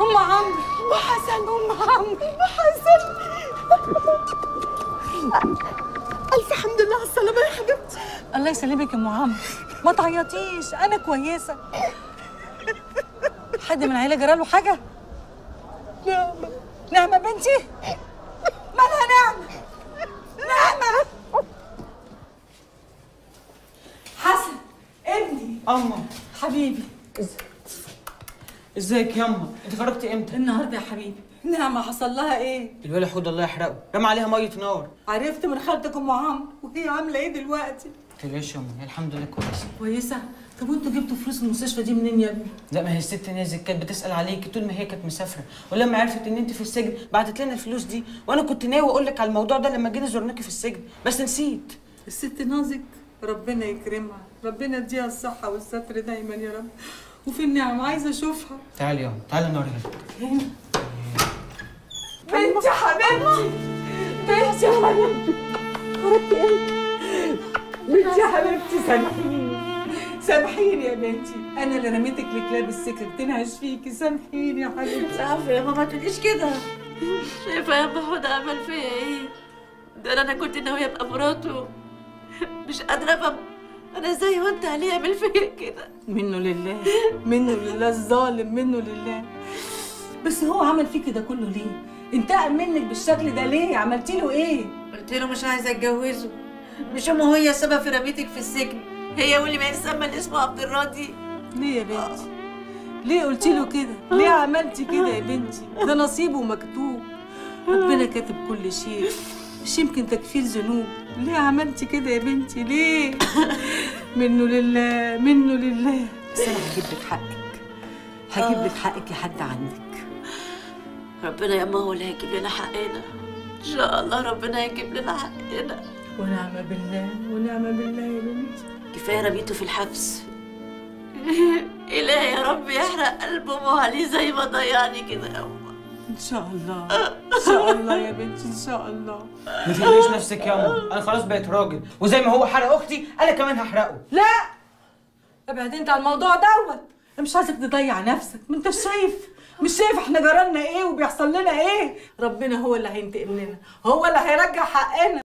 ام عمرو ام حسن ام عمرو ام حسن الف حمد لله على السلامه يا حبيبتي الله يسلمك يا ام عمرو ما تعيطيش انا كويسه حد من العيله جراله حاجه نعمه نعمه بنتي مالها نعمه نعمه حسن ابني اما حبيبي ازيك ياما انت خرجتي امتى النهارده يا حبيبي نعمه حصل لها ايه الولا حود الله يحرقه رمى عليها ميه نار عرفت من خالتك ام عمرو وهي عامله ايه دلوقتي تلاش ياما هي الحمد لله كويسه كويسه طب وانتوا جبتوا فلوس المستشفى دي منين يا ابني لا ما هي الست نازك كانت بتسال عليكي طول ما هي كانت مسافره ولما عرفت ان انت في السجن بعتت لنا الفلوس دي وانا كنت ناوي اقول لك على الموضوع ده لما جينا زرناكي في السجن بس نسيت الست نازك ربنا يكرمها ربنا يديها الصحة والستر دايما يا رب وفي النعم عايزة أشوفها تعالي ياما تعالي نوريها هنا بنتي حبيبتي بنتي حبيبتي حبيبتي بنتي حبيبتي سامحيني سامحيني يا بنتي أنا اللي رميتك لكلاب السكر تنعش فيكي سامحيني يا حبيبتي عارفة يا ماما ما تقوليش كده شايفة يا محمود عمل فيا ايه ده انا كنت ناوية ابقى مراته مش قادرة افهم انا ازاي وانت عليه يعمل فيا كده منه لله منه لله الظالم منه لله بس هو عمل فيه كده كله ليه انتقم منك بالشكل ده ليه عملتي له ايه قلت له مش عايزة اتجوزه مش امه هي السبب في رميتك في السجن هي واللي ما يسمى اللي اسمه عبد الراضي ليه يا بنتي ليه قلتي له كده ليه عملتي كده يا بنتي ده نصيبه مكتوب ربنا كاتب كل شيء مش يمكن تكفير ذنوب ليه عملتي كده يا بنتي ليه منه لله منه لله بس انا هجيب لك حقك هجيب لك حقك لحد عندك ربنا يا اما هو اللي هيجيب لنا حقنا ان شاء الله ربنا هيجيب لنا حقنا ونعم بالله ونعم بالله يا بنتي كفايه رميته في الحبس إلهي يا رب يحرق قلب أمه عليه زي ما ضيعني كده يا أمه ان شاء الله ان شاء الله يا بنتي ان شاء الله ما تقلقيش نفسك ياما انا خلاص بقيت راجل وزي ما هو حرق اختي انا كمان هحرقه لا ابعد انت عن الموضوع دوت انا مش عايزك تضيع نفسك ما انت شايف مش شايف احنا جرالنا ايه وبيحصل لنا ايه ربنا هو اللي هينتقم لنا هو اللي هيرجع حقنا